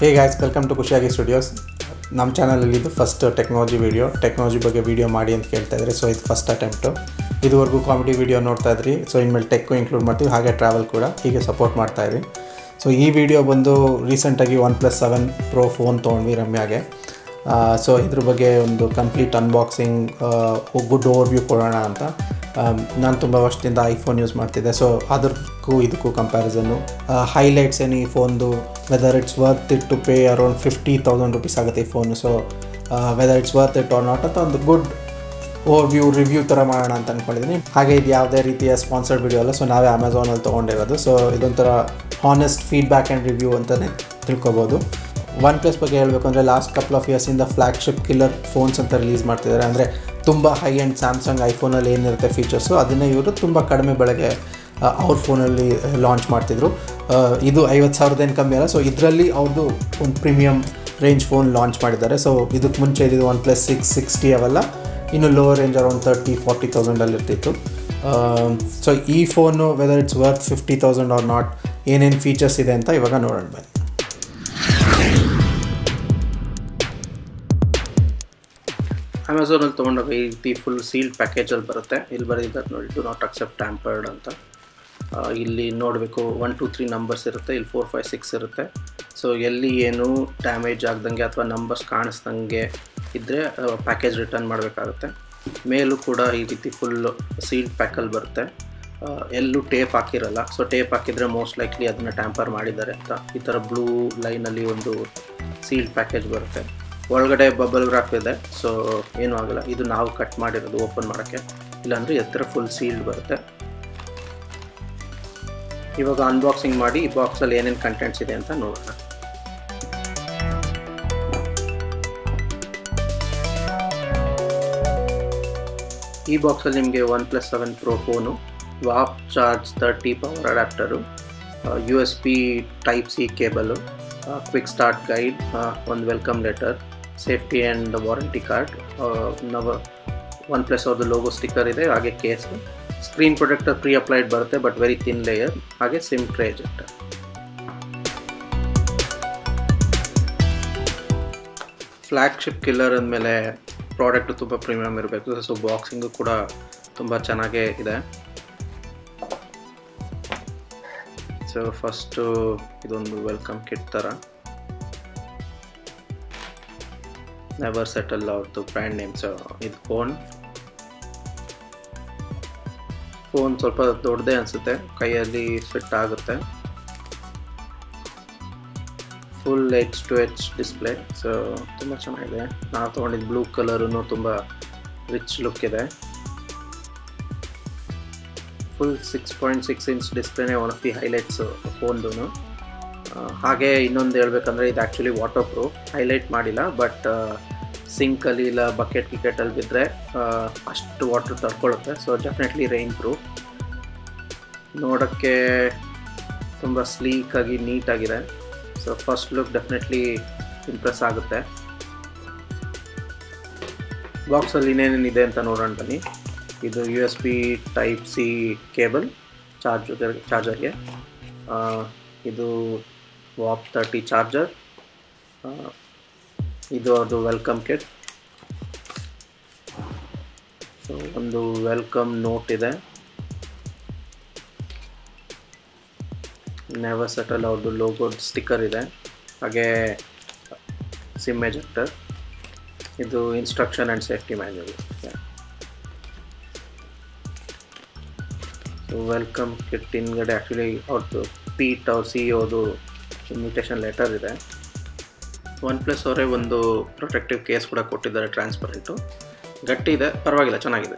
Hey guys welcome to ಖುಷಿಯಾಗಿ studios ನಮ್ಮ ಚಾನಲಲ್ಲಿ ಇದು ಫಸ್ಟ್ ಟೆಕ್ನಾಲಜಿ ವೀಡಿಯೋ ಟೆಕ್ನಾಲಜಿ ಬಗ್ಗೆ ವೀಡಿಯೋ ಮಾಡಿ ಅಂತ ಕೇಳ್ತಾ ಇದ್ದಾರೆ ಸೊ ಇದು ಫಸ್ಟ್ ಅಟೆಂಪ್ಟು ಇದುವರೆಗೂ ಕಾಮಿಡಿ ವೀಡಿಯೋ ನೋಡ್ತಾ ಇದ್ರಿ ಸೊ ಇನ್ಮೇಲೆ ಟೆಕ್ಕು ಇನ್ಕ್ಲೂಡ್ ಮಾಡ್ತೀವಿ ಹಾಗೆ ಟ್ರಾವೆಲ್ ಕೂಡ ಹೀಗೆ ಸಪೋರ್ಟ್ ಮಾಡ್ತಾ ಇರಿ ಸೊ ಈ ವಿಡಿಯೋ ಬಂದು ರೀಸೆಂಟಾಗಿ OnePlus seven pro phone ತೊಗೊಂಡ್ವಿ ರಮ್ಯಾಗೆ ಸೊ ಇದ್ರ ಬಗ್ಗೆ ಒಂದು complete unboxing good over view ಕೊಡೋಣ ಅಂತ ನಾನು ತುಂಬ ವರ್ಷದಿಂದ ಐಫೋನ್ ಯೂಸ್ ಮಾಡ್ತಿದ್ದೆ ಸೊ ಅದಕ್ಕೂ ಇದಕ್ಕೂ ಕಂಪ್ಯಾರಿಸನ್ನು ಹೈಲೈಟ್ಸ್ ಏನು ಈ ಫೋನ್ದು whether it's worth it to pay around fifty thousand rupees ಆಗುತ್ತೆ ಈ phone so whether it's worth it or not ಅಂತ ಒಂದು ಗುಡ್ ಓವರ್ ವ್ಯೂ ರಿವ್ಯೂ ಥರ ಮಾಡೋಣ ಅಂತ ಅಂದ್ಕೊಂಡಿದ್ದೀನಿ ಹಾಗೆ ಇದು ಯಾವುದೇ ರೀತಿಯ ಸ್ಪಾನ್ಸರ್ಡ್ ವಿಡಿಯೋ ಅಲ್ಲ ಸೊ ನಾವೇ ಅಮೆಝಾನಲ್ಲಿ ತೊಗೊಂಡಿರೋದು ಸೊ ಇದೊಂಥರ ಹಾನೆಸ್ಟ್ ಫೀಡ್ಬ್ಯಾಕ್ ಆ್ಯಂಡ್ ರಿವ್ಯೂ ಅಂತಲೇ ತಿಳ್ಕೊಬೋದು ಒನ್ ಪ್ಲಸ್ ಬಗ್ಗೆ ಹೇಳಬೇಕು ಅಂದರೆ ಲಾಸ್ಟ್ ಕಪಲ್ ಆಫ್ ಇಯರ್ಸಿಂದ ಫ್ಲ್ಯಾಗ್ಶಿಪ್ ಕಿಲ್ಲರ್ ಫೋನ್ಸ್ ಅಂತ ರಿಲೀಸ್ ಮಾಡ್ತಿದ್ದಾರೆ ಅಂದರೆ ತುಂಬ ಹೈ ಆ್ಯಂಡ್ ಸ್ಯಾಮ್ಸಂಗ್ ಐಫೋನಲ್ಲಿ ಏನಿರುತ್ತೆ ಫೀಚರ್ಸು ಅದನ್ನೇ ಇವರು ತುಂಬ ಕಡಿಮೆ ಬೆಳಗ್ಗೆ ಅವ್ರ ಫೋನಲ್ಲಿ ಲಾಂಚ್ ಮಾಡ್ತಿದ್ರು ಇದು ಐವತ್ತು ಸಾವಿರದೇನು ಕಮ್ಮಿ ಅಲ್ಲ ಸೊ ಇದರಲ್ಲಿ ಅವ್ರದ್ದು ಒಂದು ಪ್ರೀಮಿಯಮ್ ರೇಂಜ್ ಫೋನ್ ಲಾಂಚ್ ಮಾಡಿದ್ದಾರೆ ಸೊ ಇದಕ್ಕೆ ಮುಂಚೆ ಇದು ಒನ್ ಪ್ಲಸ್ ಸಿಕ್ಸ್ ಸಿಕ್ಸ್ಟಿ ಅವೆಲ್ಲ ಇನ್ನು lower range around thirty forty ತೌಸಂಡಲ್ಲಿ ಇರ್ತಿತ್ತು ಸೊ ಈ phone whether it's worth fifty thousand or not ಏನೇನು ಫೀಚರ್ಸ್ ಇದೆ ಅಂತ ಇವಾಗ ನೋಡೋಣ ಬನ್ನಿ ಅಮೆಝಾನಲ್ಲಿ ತೊಗೊಂಡಾಗ ಈ ರೀತಿ ಫುಲ್ ಸೀಲ್ಡ್ ಪ್ಯಾಕೇಜಲ್ಲಿ ಬರುತ್ತೆ ಇಲ್ಲಿ ಬರೀತಾರೆ ನೋಡಿ ಡು ನಾಟ್ ಅಕ್ಸೆಪ್ಟ್ ಟ್ಯಾಂಪರ್ಡ್ ಅಂತ ಇಲ್ಲಿ ನೋಡಬೇಕು ಒನ್ ಟು ತ್ರೀ ನಂಬರ್ಸ್ ಇರುತ್ತೆ ಇಲ್ಲಿ ಫೋರ್ ಫೈವ್ ಸಿಕ್ಸ್ ಇರುತ್ತೆ ಸೊ ಎಲ್ಲಿ ಏನು ಡ್ಯಾಮೇಜ್ ಆಗ್ದಂಗೆ ಅಥವಾ ನಂಬರ್ಸ್ ಕಾಣಿಸ್ದಂಗೆ ಇದ್ದರೆ ಪ್ಯಾಕೇಜ್ ರಿಟರ್ನ್ ಮಾಡಬೇಕಾಗುತ್ತೆ ಮೇಲೂ ಕೂಡ ಈ ರೀತಿ ಫುಲ್ ಸೀಲ್ಡ್ ಪ್ಯಾಕಲ್ಲಿ ಬರುತ್ತೆ ಎಲ್ಲೂ ಟೇಪ್ ಹಾಕಿರಲ್ಲ ಸೊ ಟೇಪ್ ಹಾಕಿದರೆ ಮೋಸ್ಟ್ ಲೈಕ್ಲಿ ಅದನ್ನು ಟ್ಯಾಂಪರ್ ಮಾಡಿದ್ದಾರೆ ಅಂತ ಈ ಥರ ಬ್ಲೂ ಲೈನಲ್ಲಿ ಒಂದು ಸೀಲ್ಡ್ ಪ್ಯಾಕೇಜ್ ಬರುತ್ತೆ ಒಳಗಡೆ ಬಬಲ್ ಗ್ರಾಫ್ ಇದೆ ಸೊ ಏನೂ ಆಗಲ್ಲ ಇದು ನಾವು ಕಟ್ ಮಾಡಿರೋದು ಓಪನ್ ಮಾಡೋಕ್ಕೆ ಇಲ್ಲಾಂದರೆ ಎತ್ತರ ಫುಲ್ ಸೀಲ್ಡ್ ಬರುತ್ತೆ ಇವಾಗ ಅನ್ಬಾಕ್ಸಿಂಗ್ ಮಾಡಿ ಈ ಬಾಕ್ಸಲ್ಲಿ ಏನೇನು ಕಂಟೆಂಟ್ಸ್ ಇದೆ ಅಂತ ನೋಡೋಣ ಈ ಬಾಕ್ಸಲ್ಲಿ ನಿಮಗೆ OnePlus seven pro phone warp charge thirty power adapter U S P type C cable quick start guide ಒಂದು welcome letter safety and warranty card ನವ ಒನ್ ಪ್ಲಸ್ ಅವ್ರದ್ದು ಲೋಗೋ ಸ್ಟಿಕ್ಕರ್ ಇದೆ ಹಾಗೆ case screen protector pre applied ಬರುತ್ತೆ but very thin layer ಹಾಗೆ sim tray ejector flagship killer ಅಂದಮೇಲೆ product ತುಂಬ premium ಇರಬೇಕು ಸೊ ಬಾಕ್ಸಿಂಗು ಕೂಡ ತುಂಬ ಚೆನ್ನಾಗೇ ಇದೆ ಸೊ ಫಸ್ಟು ಇದೊಂದು ವೆಲ್ಕಮ್ ಕಿಟ್ ಥರ ನೆವರ್ ಸೆಟಲ್ ಅವ್ರದ್ದು ಬ್ರ್ಯಾಂಡ್ ನೇಮ್ಸ್ ಇದು ಫೋನ್ ಫೋನ್ ಸ್ವಲ್ಪ ದೊಡ್ಡದೇ ಅನಿಸುತ್ತೆ ಕೈಯಲ್ಲಿ ಫಿಟ್ ಆಗುತ್ತೆ full edge to edge display so ತುಂಬ ಚೆನ್ನಾಗಿದೆ ನಾವು ತೊಗೊಂಡಿದ್ದು ಬ್ಲೂ ಕಲರೂ ತುಂಬ ರಿಚ್ ಲುಕ್ ಇದೆ full six point six inch ಡಿಸ್ಪ್ಲೇನೇ ಒನ್ ಆಫ್ ದಿ ಹೈಲೈಟ್ಸ್ ಫೋನ್ದು ಹಾಗೆ ಇನ್ನೊಂದು ಹೇಳ್ಬೇಕಂದ್ರೆ ಇದು ಆ್ಯಕ್ಚುಲಿ ವಾಟರ್ ಪ್ರೂಫ್ ಹೈಲೈಟ್ ಮಾಡಿಲ್ಲ ಬಟ್ ಸಿಂಕಲ್ಲಿ ಇಲ್ಲ ಬಕೆಟ್ ಕಿಕೆಟಲ್ಲಿ ಬಿದ್ದರೆ ಅಷ್ಟು ವಾಟರ್ ತಡ್ಕೊಳ್ಳುತ್ತೆ ಸೊ ಡೆಫಿನೆಟ್ಲಿ ರೈನ್ ಪ್ರೂಫ್ ನೋಡೋಕ್ಕೆ ತುಂಬ ಸ್ಲೀಕಾಗಿ ನೀಟಾಗಿದೆ so first look definitely impress ಆಗುತ್ತೆ ಬಾಕ್ಸಲ್ಲಿ ಇನ್ನೇನೇನಿದೆ ಅಂತ ನೋಡೋಣ ಬನ್ನಿ ಇದು U S B type C cable charge ಚಾರ್ಜರ್ಗೆ ಇದು ವಾಪ್ ತರ್ಟಿ ಚಾರ್ಜರ್ ಇದು ಅದು ವೆಲ್ಕಮ್ ಕಿಟ್ ಸೊ ಒಂದು ವೆಲ್ಕಮ್ ನೋಟ್ ಇದೆ ನೆವರ್ ಸೆಟಲ್ ಅವ್ರದ್ದು ಲೋಗೋ ಸ್ಟಿಕ್ಕರ್ ಇದೆ ಹಾಗೆ ಸಿಮ್ ಎಜೆಕ್ಟರ್ ಇದು instruction and safety manual so welcome kit ಹಿಂದ್ಗಡೆ ಆ್ಯಕ್ಚುಲಿ ಅವ್ರದ್ದು ಪೀಟ್ ಅವ್ರ ಸಿ ಇಒದು ಇನ್ವಿಟೇಷನ್ ಲೆಟರ್ ಇದೆ ಒನ್ ಪ್ಲಸ್ ಅವರೇ ಒಂದು ಪ್ರೊಟೆಕ್ಟಿವ್ ಕೇಸ್ ಕೂಡ ಕೊಟ್ಟಿದ್ದಾರೆ ಟ್ರಾನ್ಸ್ಪರೆಂಟು ಗಟ್ಟಿ ಇದೆ ಪರವಾಗಿಲ್ಲ ಚೆನ್ನಾಗಿದೆ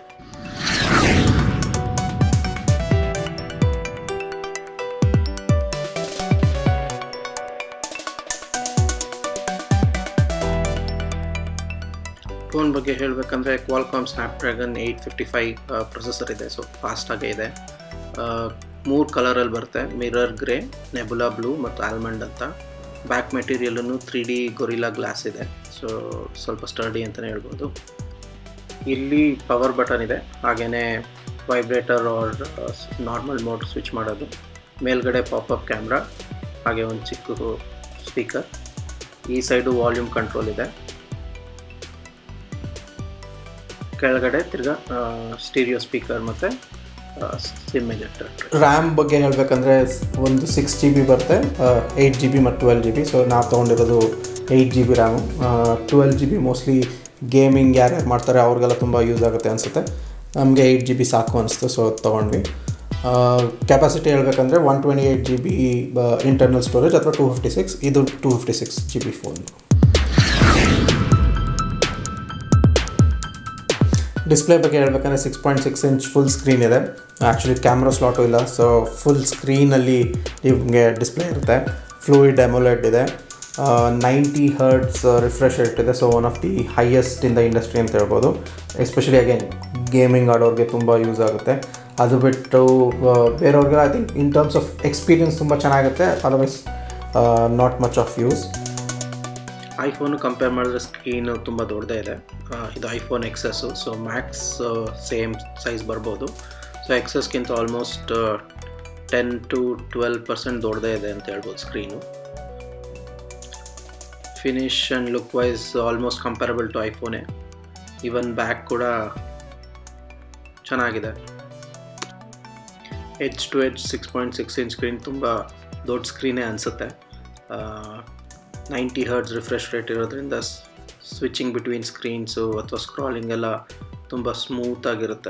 ಫೋನ್ ಬಗ್ಗೆ ಹೇಳಬೇಕಂದ್ರೆ Qualcomm Snapdragon eight fifty five processor ಇದೆ ಸೊ ಫಾಸ್ಟಾಗೇ ಇದೆ ಮೂರು ಕಲರಲ್ಲಿ ಬರುತ್ತೆ ಮಿರರ್ ಗ್ರೇ ನೆಬುಲಾ ಬ್ಲೂ ಮತ್ತು ಆಲ್ಮಂಡ್ ಅಂತ ಬ್ಯಾಕ್ ಮೆಟೀರಿಯಲನ್ನು ತ್ರೀ ಡಿ ಗೊರಿಲ್ಲಾ ಗ್ಲಾಸ್ ಇದೆ ಸೊ ಸ್ವಲ್ಪ ಸ್ಟರ್ಡಿ ಅಂತಲೇ ಹೇಳ್ಬೋದು ಇಲ್ಲಿ ಪವರ್ ಬಟನ್ ಇದೆ ಹಾಗೆಯೇ vibrator or normal mode switch ಮಾಡೋದು ಮೇಲ್ಗಡೆ ಪಾಪಪ್ ಕ್ಯಾಮ್ರಾ ಹಾಗೆ ಒಂದು ಚಿಕ್ಕ ಸ್ಪೀಕರ್ ಈ ಸೈಡು ವಾಲ್ಯೂಮ್ ಕಂಟ್ರೋಲ್ ಇದೆ ಕೆಳಗಡೆ ತಿರ್ಗಾ ಸ್ಟೀರಿಯೋ ಸ್ಪೀಕರ್ ಮತ್ತು ಸಿಮ್ ಎಜೆಕ್ಟರ್ ರ್ಯಾಮ್ ಬಗ್ಗೆ ಹೇಳಬೇಕಂದ್ರೆ ಒಂದು ಸಿಕ್ಸ್ ಜಿ ಬಿ ಬರುತ್ತೆ ಏಯ್ಟ್ ಜಿ ಬಿ ಮತ್ತು ಟ್ವೆಲ್ ಜಿ ಬಿ ಸೊ ನಾವು ತೊಗೊಂಡಿರೋದು eight G B ram twelve G B mostly gaming ಯಾರ್ಯಾರು ಮಾಡ್ತಾರೆ ಅವ್ರಿಗೆಲ್ಲ ತುಂಬ ಯೂಸ್ ಆಗುತ್ತೆ ಅನಿಸುತ್ತೆ ನಮಗೆ ಏಯ್ಟ್ ಜಿ ಬಿ ಸಾಕು ಅನಿಸ್ತು ಸೊ ತೊಗೊಂಡ್ವಿ ಕೆಪಾಸಿಟಿ ಹೇಳ್ಬೇಕಂದ್ರೆ one twenty eight G B internal storage ಅಥವಾ ಟೂ ಫಿಫ್ಟಿ ಸಿಕ್ಸ್ ಇದು two fifty six G B phone display ಬಗ್ಗೆ ಹೇಳ್ಬೇಕಂದ್ರೆ six point six inch full screen ಇದೆ ಆ್ಯಕ್ಚುಲಿ ಕ್ಯಾಮ್ರಾ ಸ್ಲಾಟು ಇಲ್ಲ ಸೊ ಫುಲ್ ಸ್ಕ್ರೀನಲ್ಲಿ ನಿಮಗೆ ಡಿಸ್ಪ್ಲೇ ಇರುತ್ತೆ ಫ್ಲೂಯಿಡ್ ಎಮೊಲೆಡ್ ಇದೆ ನೈಂಟಿ ಹರ್ಡ್ಸ್ ರಿಫ್ರೆಶ್ ರೇಟ್ ಇದೆ so one of the highest in the industry ಅಂತ ಹೇಳ್ಬೋದು ಎಸ್ಪೆಷಲಿ ಅಗೇನ್ ಗೇಮಿಂಗ್ ಆಡೋರಿಗೆ ತುಂಬ ಯೂಸ್ ಆಗುತ್ತೆ ಅದು ಬಿಟ್ಟು ಬೇರೆಯವ್ರಿಗೆ I think in terms of experience ತುಂಬ ಚೆನ್ನಾಗುತ್ತೆ otherwise not much of use iPhone compare ಮಾಡಿದ್ರೆ ಸ್ಕ್ರೀನು ತುಂಬ ದೊಡ್ಡದೇ ಇದೆ ಇದು iPhone XS so max same size ಬರ್ಬೋದು ಸೊ ಎಕ್ಸಸ್ಗಿಂತ almost ten to twelve percent ದೊಡ್ಡದೇ ಇದೆ ಅಂತ ಹೇಳ್ಬೋದು screen finish and look wise almost comparable to ಐಫೋನೇ ಇವನ್ ಬ್ಯಾಕ್ ಕೂಡ ಚೆನ್ನಾಗಿದೆ edge to edge six point six inch screen ತುಂಬ ದೊಡ್ಡ ಸ್ಕ್ರೀನೇ ಅನಿಸುತ್ತೆ ನೈಂಟಿ ಹರ್ಡ್ಸ್ ರಿಫ್ರೆಶ್ ರೇಟ್ ಇರೋದ್ರಿಂದ ಸ್ವಿಚಿಂಗ್ ಬಿಟ್ವೀನ್ ಸ್ಕ್ರೀನ್ಸು ಅಥವಾ ಸ್ಕ್ರಾಲಿಂಗ್ ಎಲ್ಲ ತುಂಬ ಸ್ಮೂತಾಗಿರುತ್ತೆ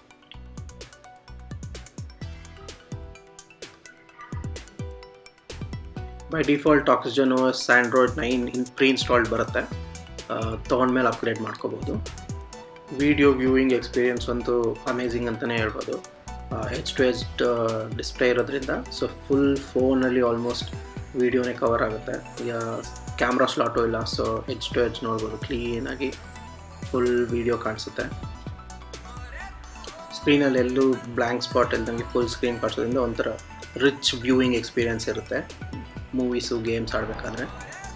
by default Oxygen OS Android nine in pre installed ಬರುತ್ತೆ ತೊಗೊಂಡ್ಮೇಲೆ ಅಪ್ಗ್ರೇಡ್ ಮಾಡ್ಕೋಬೋದು ವಿಡಿಯೋ ವ್ಯೂಯಿಂಗ್ ಎಕ್ಸ್ಪೀರಿಯನ್ಸ್ ಅಂತೂ ಅಮೇಝಿಂಗ್ ಅಂತಲೇ ಹೇಳ್ಬೋದು ಎಚ್ ಟು ಎಚ್ ಡಿಸ್ಪ್ಲೇ ಇರೋದ್ರಿಂದ ಸೊ ಫುಲ್ ಫೋನಲ್ಲಿ ಆಲ್ಮೋಸ್ಟ್ ವೀಡಿಯೋನೇ ಕವರ್ ಆಗುತ್ತೆ ಈಗ ಕ್ಯಾಮ್ರಾ ಸ್ಲಾಟು ಇಲ್ಲ ಸೊ ಎಚ್ ಟು ಎಚ್ ನೋಡ್ಬೋದು ಕ್ಲೀನಾಗಿ ಫುಲ್ ವೀಡಿಯೋ ಕಾಣಿಸುತ್ತೆ ಸ್ಕ್ರೀನಲ್ಲಿ ಎಲ್ಲೂ ಬ್ಲ್ಯಾಂಕ್ ಸ್ಪಾಟ್ ಇಲ್ದಂಗೆ ಫುಲ್ ಸ್ಕ್ರೀನ್ ಕಾಣಿಸೋದ್ರಿಂದ ಒಂಥರ ರಿಚ್ ವ್ಯೂಯಿಂಗ್ ಎಕ್ಸ್ಪೀರಿಯನ್ಸ್ ಇರುತ್ತೆ ಮೂವೀಸು ಗೇಮ್ಸ್ ಆಡಬೇಕಾದ್ರೆ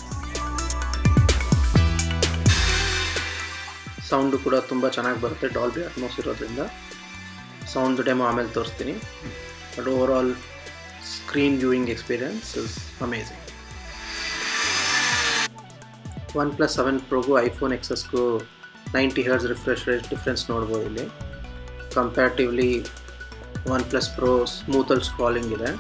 ಸೌಂಡು ಕೂಡ ತುಂಬ ಚೆನ್ನಾಗಿ ಬರುತ್ತೆ ಡಾಲ್ಬಿ ಅಟ್ಮೋಸ್ ಇರೋದ್ರಿಂದ ಸೌಂಡ್ ಡೆಮೋ ಆಮೇಲೆ ತೋರಿಸ್ತೀನಿ but over all screen viewing experience is amazing OnePlus seven ಪ್ರೋಗೂ ಐಫೋನ್ ಎಕ್ಸಸ್ಗೂ ninety hertz refresh rate difference ನೋಡ್ಬೋದು ಇಲ್ಲಿ ಕಂಪ್ಯಾರಿಟಿವ್ಲಿ ಒನ್ ಪ್ಲಸ್ ಪ್ರೋ ಸ್ಮೂತಲ್ಲಿ ಸ್ಕ್ರಾಲಿಂಗ್ ಇದೆ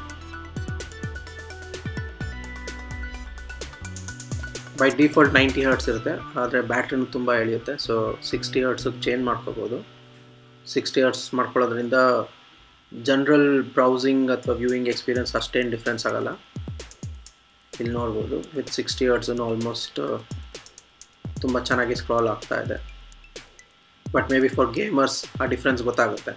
ಬೈ ಡಿಫಾಲ್ಟ್ ನೈಂಟಿ ಹರ್ಟ್ಸ್ ಇರುತ್ತೆ ಆದರೆ ಬ್ಯಾಟ್ರಿನೂ ತುಂಬ ಎಳೆಯುತ್ತೆ ಸೊ ಸಿಕ್ಸ್ಟಿ ಹರ್ಟ್ಸಿಗೆ ಚೇಂಜ್ ಮಾಡ್ಕೋಬೋದು ಸಿಕ್ಸ್ಟಿ ಹರ್ಟ್ಸ್ ಮಾಡ್ಕೊಳ್ಳೋದ್ರಿಂದ ಜನ್ರಲ್ ಬ್ರೌಸಿಂಗ್ ಅಥವಾ ವ್ಯೂಯಿಂಗ್ ಎಕ್ಸ್ಪೀರಿಯನ್ಸ್ ಅಷ್ಟೇನು ಡಿಫ್ರೆನ್ಸ್ ಆಗೋಲ್ಲ ಇಲ್ಲಿ ನೋಡ್ಬೋದು ವಿತ್ ಸಿಕ್ಸ್ಟಿ ಹರ್ಟ್ಸನ್ನು ಆಲ್ಮೋಸ್ಟ್ ತುಂಬ ಚೆನ್ನಾಗಿ ಸ್ಕ್ರಾಲ್ ಆಗ್ತಾ ಇದೆ but may be for gamers ಆ ಡಿಫ್ರೆನ್ಸ್ ಗೊತ್ತಾಗುತ್ತೆ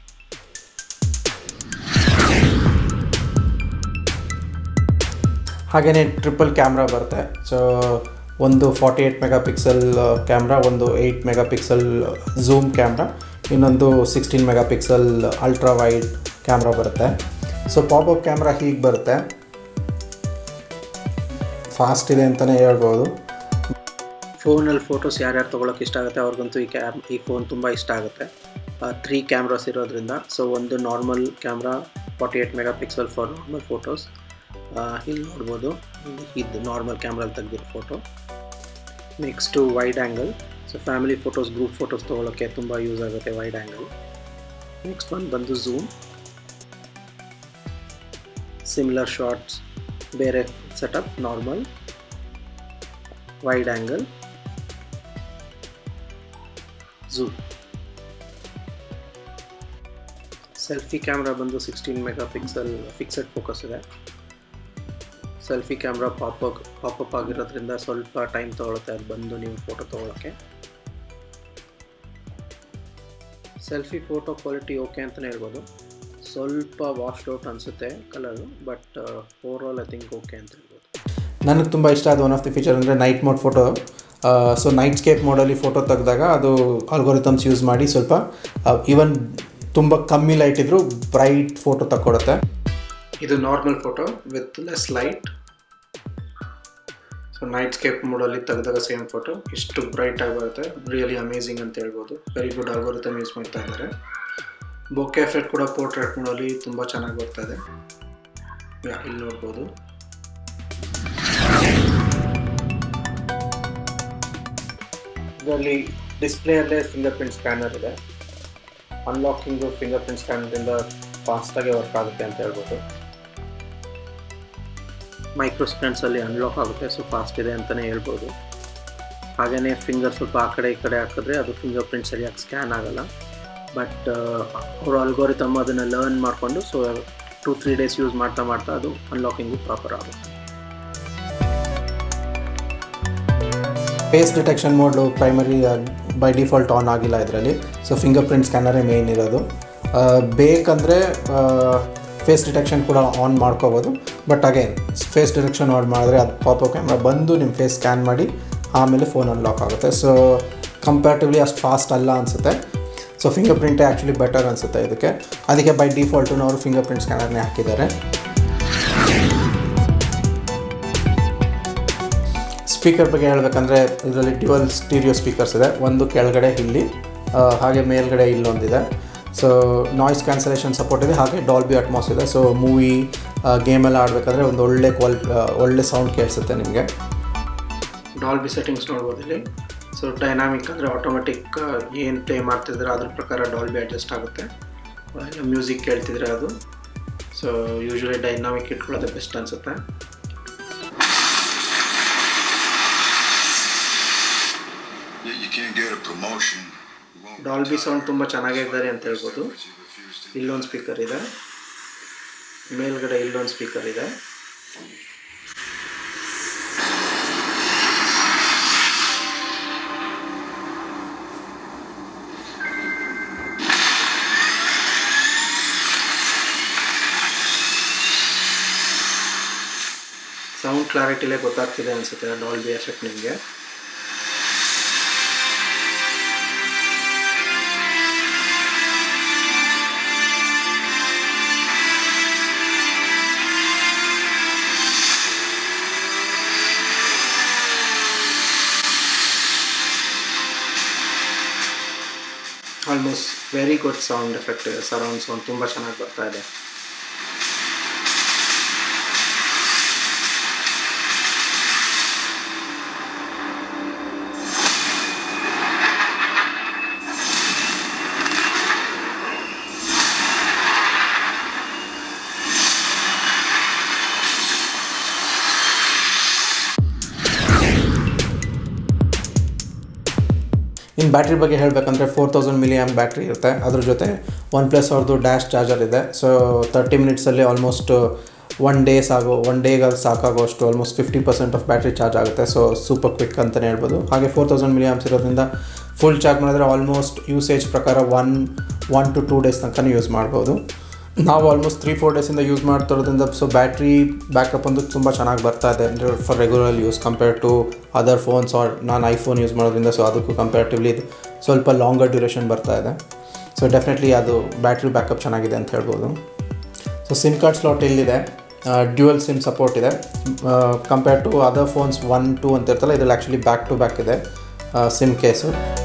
ಹಾಗೆಯೇ ಟ್ರಿಪಲ್ ಕ್ಯಾಮ್ರಾ ಬರುತ್ತೆ ಸೊ ಒಂದು forty eight mega pixel camera ಒಂದು eight mega pixel zoom camera ಇನ್ನೊಂದು sixteen mega pixel ultra wide camera ಬರುತ್ತೆ ಸೊ ಪಾಪಪ್ ಕ್ಯಾಮ್ರಾ ಹೀಗೆ ಬರುತ್ತೆ ಫಾಸ್ಟ್ ಇದೆ ಅಂತಲೇ ಹೇಳ್ಬೋದು ಫೋನಲ್ಲಿ ಫೋಟೋಸ್ ಯಾರ್ಯಾರು ತೊಗೊಳಕ್ಕೆ ಇಷ್ಟ ಆಗುತ್ತೆ ಅವ್ರಿಗಂತೂ ಈ ಕ್ಯಾಮ್ ಈ ಫೋನ್ ತುಂಬ ಇಷ್ಟ ಆಗುತ್ತೆ ತ್ರೀ ಕ್ಯಾಮ್ರಾಸ್ ಇರೋದ್ರಿಂದ ಸೊ ಒಂದು normal camera forty eight mega pixel for normal photos ಇಲ್ಲಿ ನೋಡ್ಬೋದು ಇದು ನಾರ್ಮಲ್ ಕ್ಯಾಮ್ರಲ್ಲಿ ತೆಗೆದಿರೋ photo next wide angle so family photos group photos ತೊಗೊಳಕ್ಕೆ ತುಂಬ ಯೂಸ್ ಆಗುತ್ತೆ ವೈಡ್ ಆ್ಯಂಗಲ್ ನೆಕ್ಸ್ಟ್ ಒಂದು ಬಂದು ಝೂಮ್ ಸಿಮಿಲರ್ ಶಾರ್ಟ್ಸ್ ಬೇರೆ setup normal wide angle zoom selfie camera ಬಂದು sixteen mega pixel fixed focus ಇದೆ ಸೆಲ್ಫಿ ಕ್ಯಾಮ್ರಾ ಪಾಪಪ್ ಪಾಪಪ್ ಆಗಿರೋದ್ರಿಂದ ಸ್ವಲ್ಪ ಟೈಮ್ ತೊಗೊಳುತ್ತೆ ಅದು ಬಂದು ನೀವು ಫೋಟೋ ತೊಗೊಳಕ್ಕೆ ಸೆಲ್ಫಿ ಫೋಟೋ ಕ್ವಾಲಿಟಿ ಓಕೆ ಅಂತಲೇ ಹೇಳ್ಬೋದು ಸ್ವಲ್ಪ ವಾಶ್ಡ್ ಔಟ್ ಅನಿಸುತ್ತೆ colour but over overall I think okay ಅಂತ ಹೇಳ್ಬೋದು ನನಗೆ ತುಂಬ ಇಷ್ಟ ಆದ ಒನ್ ಆಫ್ ದಿ ಫೀಚರ್ ಅಂದರೆ night mode photo so nightscape ಮೋಡಲ್ಲಿ ಫೋಟೋ ತೆಗೆದಾಗ ಅದು ಆಲ್ಗೋರಿಥಮ್ಸ್ ಯೂಸ್ ಮಾಡಿ ಸ್ವಲ್ಪ ಈವನ್ ತುಂಬ ಕಮ್ಮಿ ಲೈಟ್ ಇದ್ದರೂ ಬ್ರೈಟ್ ಫೋಟೋ ತಕ್ಕೊಡುತ್ತೆ ಇದು normal photo with less light so nightscape ಮೋಡಲ್ಲಿ ತೆಗೆದಾಗ ಸೇಮ್ ಫೋಟೋ ಇಷ್ಟು ಬ್ರೈಟಾಗಿ ಬರುತ್ತೆ ರಿಯಲಿ ಅಮೇಝಿಂಗ್ ಅಂತ ಹೇಳ್ಬೋದು ವೆರಿ ಗುಡ್ ಆಲ್ಗೋರಿಥಮ್ ಯೂಸ್ ಮಾಡ್ತಾ ಇದ್ದಾರೆ ಬೊಕ್ಕೆ ಎಫೆಕ್ಟ್ ಕೂಡ ಪೋರ್ಟ್ರೇಟ್ ಮೋಡಲ್ಲಿ ತುಂಬ ಚೆನ್ನಾಗಿ ಬರ್ತಾ ಇದೆ ಇಲ್ಲಿ ನೋಡ್ಬೋದು ಇದರಲ್ಲಿ ಡಿಸ್ಪ್ಲೇಯಲ್ಲೇ ಫಿಂಗರ್ ಪ್ರಿಂಟ್ ಸ್ಕ್ಯಾನರ್ ಇದೆ ಅನ್ಲಾಕಿಂಗು ಫಿಂಗರ್ ಪ್ರಿಂಟ್ ಸ್ಕ್ಯಾನರಿಂದ ಫಾಸ್ಟಾಗಿ ವರ್ಕ್ ಆಗುತ್ತೆ ಅಂತ ಹೇಳ್ಬೋದು ಮೈಕ್ರೋ ಸ್ಕ್ಯಾನ್ಸಲ್ಲಿ ಅನ್ಲಾಕ್ ಆಗುತ್ತೆ ಸೊ ಫಾಸ್ಟ್ ಇದೆ ಅಂತಲೇ ಹೇಳ್ಬೋದು ಹಾಗೆಯೇ ಫಿಂಗರ್ ಸ್ವಲ್ಪ ಆ ಕಡೆ ಈ ಕಡೆ ಹಾಕಿದ್ರೆ ಅದು ಫಿಂಗರ್ ಪ್ರಿಂಟ್ ಸರಿಯಾಗಿ ಸ್ಕ್ಯಾನ್ ಆಗಲ್ಲ ಬಟ್ ಅವರು ಅಲ್ಗೋರಿತಮ್ ಅದನ್ನು ಲರ್ನ್ ಮಾಡಿಕೊಂಡು so two three days use ಮಾಡ್ತಾ ಮಾಡ್ತಾ ಅದು ಅನ್ಲಾಕಿಂಗು ಪ್ರಾಪರ್ ಆಗುತ್ತೆ face detection mode primary by default on ಆಗಿಲ್ಲ ಇದರಲ್ಲಿ ಸೊ ಫಿಂಗರ್ ಪ್ರಿಂಟ್ ಸ್ಕ್ಯಾನರೇ ಮೇಯ್ನ್ ಇರೋದು ಆ, ಬೇಕಂದರೆ ಫೇಸ್ ಡಿಟೆಕ್ಷನ್ ಕೂಡ ಆನ್ ಮಾಡ್ಕೋಬೋದು but again face detection on ಮಾಡಿದ್ರೆ ಅದು ಪಾಪೋ ಕ್ಯಾಮ್ರಾ ಬಂದು ನಿಮ್ಮ ಫೇಸ್ ಸ್ಕ್ಯಾನ್ ಮಾಡಿ ಆಮೇಲೆ ಫೋನ್ ಅನ್ಲಾಕ್ ಆಗುತ್ತೆ ಸೊ ಕಂಪ್ಯಾರಿಟಿವ್ಲಿ ಅಷ್ಟು ಫಾಸ್ಟ್ ಅಲ್ಲ ಅನಿಸುತ್ತೆ ಸೊ ಫಿಂಗರ್ ಪ್ರಿಂಟೇ ಆ್ಯಕ್ಚುಲಿ ಬೆಟರ್ ಅನಿಸುತ್ತೆ ಇದಕ್ಕೆ ಅದಕ್ಕೆ ಬೈ ಡಿಫಾಲ್ಟು ಅವರು ಫಿಂಗರ್ ಪ್ರಿಂಟ್ ಸ್ಕ್ಯಾನರ್ನೇ ಹಾಕಿದ್ದಾರೆ ಸ್ಪೀಕರ್ ಬಗ್ಗೆ ಹೇಳಬೇಕಂದ್ರೆ ಇದರಲ್ಲಿ ಡ್ಯುವಲ್ ಸ್ಟೀರಿಯೋ ಸ್ಪೀಕರ್ಸ್ ಇದೆ ಒಂದು ಕೆಳಗಡೆ ಇಲ್ಲಿ ಆ, ಹಾಗೆ ಮೇಲ್ಗಡೆ ಇಲ್ಲೊಂದಿದೆ ಸೊ ನಾಯ್ಸ್ ಕ್ಯಾನ್ಸಲೇಷನ್ ಸಪೋರ್ಟ್ ಇದೆ ಹಾಗೆ ಡಾಲ್ಬಿ ಅಟ್ಮಾಸ್ ಇದೆ ಸೊ ಮೂವಿ ಗೇಮೆಲ್ಲ ಆಡಬೇಕಾದ್ರೆ ಒಂದು ಒಳ್ಳೆ ಕ್ವಾಲ್ ಒಳ್ಳೆ ಸೌಂಡ್ ಕೇಳಿಸುತ್ತೆ ನಿಮಗೆ ಡಾಲ್ಬಿ ಸೆಟ್ಟಿಂಗ್ಸ್ ನೋಡ್ಬೋದು ಇಲ್ಲಿ ಸೊ ಡೈನಾಮಿಕ್ ಅಂದರೆ ಆಟೋಮೆಟಿಕ್ ಏನು ಪ್ಲೇ ಮಾಡ್ತಿದ್ರೆ ಅದ್ರ ಪ್ರಕಾರ ಡಾಲ್ಬಿ ಅಡ್ಜಸ್ಟ್ ಆಗುತ್ತೆ ಮ್ಯೂಸಿಕ್ ಕೇಳ್ತಿದ್ರೆ ಅದು ಸೊ ಯೂಶ್ವಲಿ ಡೈನಾಮಿಕ್ ಇಟ್ಕೊಳ್ಳೋದೇ ಬೆಸ್ಟ್ ಅನಿಸುತ್ತೆ Yeah, you can't get a promotion. You won't Dolby retire sound ತುಂಬ ಚೆನ್ನಾಗಿದ್ದಾರೆ ಅಂತ ಹೇಳ್ಬೋದು because you refuse to ಇಲ್ಲೊಂದು ಸ್ಪೀಕರ್ ಇದೆ ಮೇಲ್ಗಡೆ ಇಲ್ಲೊಂದು ಸ್ಪೀಕರ್ ಇದೆ ಸೌಂಡ್ ಕ್ಲಾರಿಟಿಲೇ ಗೊತ್ತಾಗ್ತಿದೆ ಅನಿಸುತ್ತೆ ಡಾಲ್ಬಿ ಎಫೆಕ್ಟ್ ನಿಮಗೆ almost very good sound effect ಇದೆ ಸರೌಂಡ್ ಸೌಂಡ್ ತುಂಬ ಚೆನ್ನಾಗಿ ಬರ್ತಾ ಇದೆ ಇನ್ನು ಬ್ಯಾಟ್ರಿ ಬಗ್ಗೆ ಹೇಳಬೇಕಂದ್ರೆ four thousand milliamp battery ಇರುತ್ತೆ ಅದ್ರ ಜೊತೆ ಒನ್ ಪ್ಲಸ್ ಅವ್ರದ್ದು ಡ್ಯಾಶ್ ಚಾರ್ಜರ್ ಇದೆ ಸೊ ತರ್ಟಿ ಮಿನಿಟ್ಸಲ್ಲಿ ಆಲ್ಮೋಸ್ಟ್ ಒನ್ ಡೇಸ್ ಆಗೋ ಒನ್ ಡೇಗೆ ಸಾಕಾಗೋಷ್ಟು almost fifty percent of battery charge ಆಗುತ್ತೆ ಸೊ ಸೂಪರ್ ಕ್ವಿಕ್ ಅಂತಲೇ ಹೇಳ್ಬೋದು ಹಾಗೆ ಫೋರ್ ತೌಸಂಡ್ ಮಿಲಿ ಆಮ್ಸ್ ಇರೋದ್ರಿಂದ ಫುಲ್ ಚಾರ್ಜ್ ಮಾಡಿದ್ರೆ ಆಲ್ಮೋಸ್ಟ್ ಯೂಸೇಜ್ ಪ್ರಕಾರ one one to two days ತನಕ ಯೂಸ್ ಮಾಡ್ಬೋದು ನಾವು ಆಲ್ಮೋಸ್ಟ್ ತ್ರೀ ಫೋರ್ ಡೇಸಿಂದ ಯೂಸ್ ಮಾಡ್ತಿರೋದ್ರಿಂದ ಸೊ ಬ್ಯಾಟ್ರಿ ಬ್ಯಾಕಪ್ ಒಂದು ತುಂಬ ಚೆನ್ನಾಗಿ ಬರ್ತಾ ಇದೆ ಅಂದರೆ for regular use compare to other phones or ನಾನು ಐಫೋನ್ ಯೂಸ್ ಮಾಡೋದ್ರಿಂದ ಸೊ ಅದಕ್ಕೂ ಕಂಪೇರ್ಟಿವ್ಲಿ ಇದು ಸ್ವಲ್ಪ ಲಾಂಗರ್ ಡ್ಯೂರೇಷನ್ ಬರ್ತಾ ಇದೆ ಸೊ ಡೆಫಿನೆಟ್ಲಿ ಅದು ಬ್ಯಾಟ್ರಿ ಬ್ಯಾಕಪ್ ಚೆನ್ನಾಗಿದೆ ಅಂತ ಹೇಳ್ಬೋದು ಸೊ ಸಿಮ್ ಕಾರ್ಡ್ ಸ್ಲಾಟ್ ಇಲ್ಲಿದೆ ಡ್ಯೂಯಲ್ ಸಿಮ್ ಸಪೋರ್ಟ್ ಇದೆ compare to other phones one two ಅಂತ ಇರ್ತಲ್ಲ ಇದ್ರಲ್ಲಿ ಆ್ಯಕ್ಚುಲಿ ಬ್ಯಾಕ್ ಟು ಬ್ಯಾಕ್ ಇದೆ ಸಿಮ್ ಕೇಸು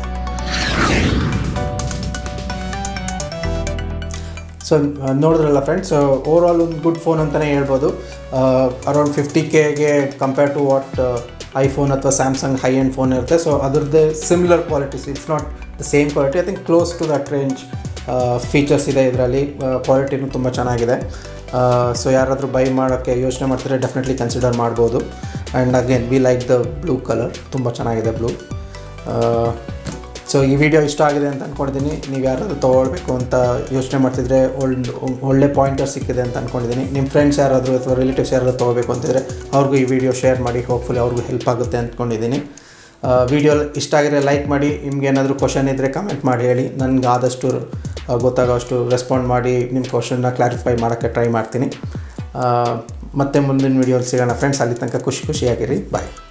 ಸೊ ನೋಡಿದ್ರಲ್ಲ ಫ್ರೆಂಡ್ಸ್ ಓವರ್ ಆಲ್ ಒಂದು ಗುಡ್ ಫೋನ್ ಅಂತಲೇ ಹೇಳ್ಬೋದು ಅರೌಂಡ್ ಫಿಫ್ಟಿ ಕೆಗೆ ಕಂಪೇರ್ ಟು ವಾಟ್ ಐಫೋನ್ ಅಥವಾ ಸ್ಯಾಮ್ಸಂಗ್ ಹೈ ಎಂಡ್ ಫೋನ್ ಇರುತ್ತೆ ಸೊ ಅದ್ರದ್ದೇ similar qualities it's not the same quality I think close to that range features ಇದೆ ಇದರಲ್ಲಿ ಕ್ವಾಲಿಟಿನೂ ತುಂಬ ಚೆನ್ನಾಗಿದೆ ಸೊ ಯಾರಾದರೂ ಬೈ ಮಾಡೋಕ್ಕೆ ಯೋಚನೆ ಮಾಡ್ತಿದ್ರೆ ಡೆಫಿನೆಟ್ಲಿ ಕನ್ಸಿಡರ್ ಮಾಡ್ಬೋದು and again we like the blue colour ತುಂಬ ಚೆನ್ನಾಗಿದೆ ಬ್ಲೂ ಸೊ ಈ ವಿಡಿಯೋ ಇಷ್ಟ ಆಗಿದೆ ಅಂತ ಅಂದ್ಕೊಂಡಿದ್ದೀನಿ ನೀವು ಯಾರಾದರೂ ತೊಗೊಳ್ಬೇಕು ಅಂತ ಯೋಚನೆ ಮಾಡ್ತಿದ್ರೆ ಒಳ್ಳೆ ಒಳ್ಳೆ ಪಾಯಿಂಟರ್ ಸಿಕ್ಕಿದೆ ಅಂತ ಅಂದ್ಕೊಂಡಿದ್ದೀನಿ ನಿಮ್ಮ ಫ್ರೆಂಡ್ಸ್ ಯಾರಾದರೂ ಅಥವಾ ರಿಲೇಟಿವ್ಸ್ ಯಾರಾದರೂ ತೊಗೋಬೇಕು ಅಂತಿದ್ರೆ ಅವ್ರಿಗೂ ಈ ವಿಡಿಯೋ ಶೇರ್ ಮಾಡಿ ಹೋಪ್ಫುಲಿ ಅವ್ರಿಗೂ ಹೆಲ್ಪ್ ಆಗುತ್ತೆ ಅಂದ್ಕೊಂಡಿದ್ದೀನಿ ವಿಡಿಯೋ ಇಷ್ಟ ಆಗಿದ್ರೆ ಲೈಕ್ ಮಾಡಿ ನಿಮ್ಗೆ ಏನಾದರೂ ಕ್ವಶನ್ ಇದ್ದರೆ ಕಮೆಂಟ್ ಮಾಡಿ ಹೇಳಿ ನನಗೆ ಆದಷ್ಟು ಆ, ಗೊತ್ತಾಗೋಷ್ಟು ರೆಸ್ಪಾಂಡ್ ಮಾಡಿ ನಿಮ್ಮ ಕ್ವಶನ್ನ ಕ್ಲಾರಿಫೈ ಮಾಡೋಕ್ಕೆ ಟ್ರೈ ಮಾಡ್ತೀನಿ ಆ, ಮತ್ತೆ ಮುಂದಿನ ವೀಡಿಯೋಲಿ ಸಿಗೋಣ ಫ್ರೆಂಡ್ಸ್ ಅಲ್ಲಿ ತನಕ ಖುಷಿ ಖುಷಿಯಾಗಿರಿ ಬಾಯ್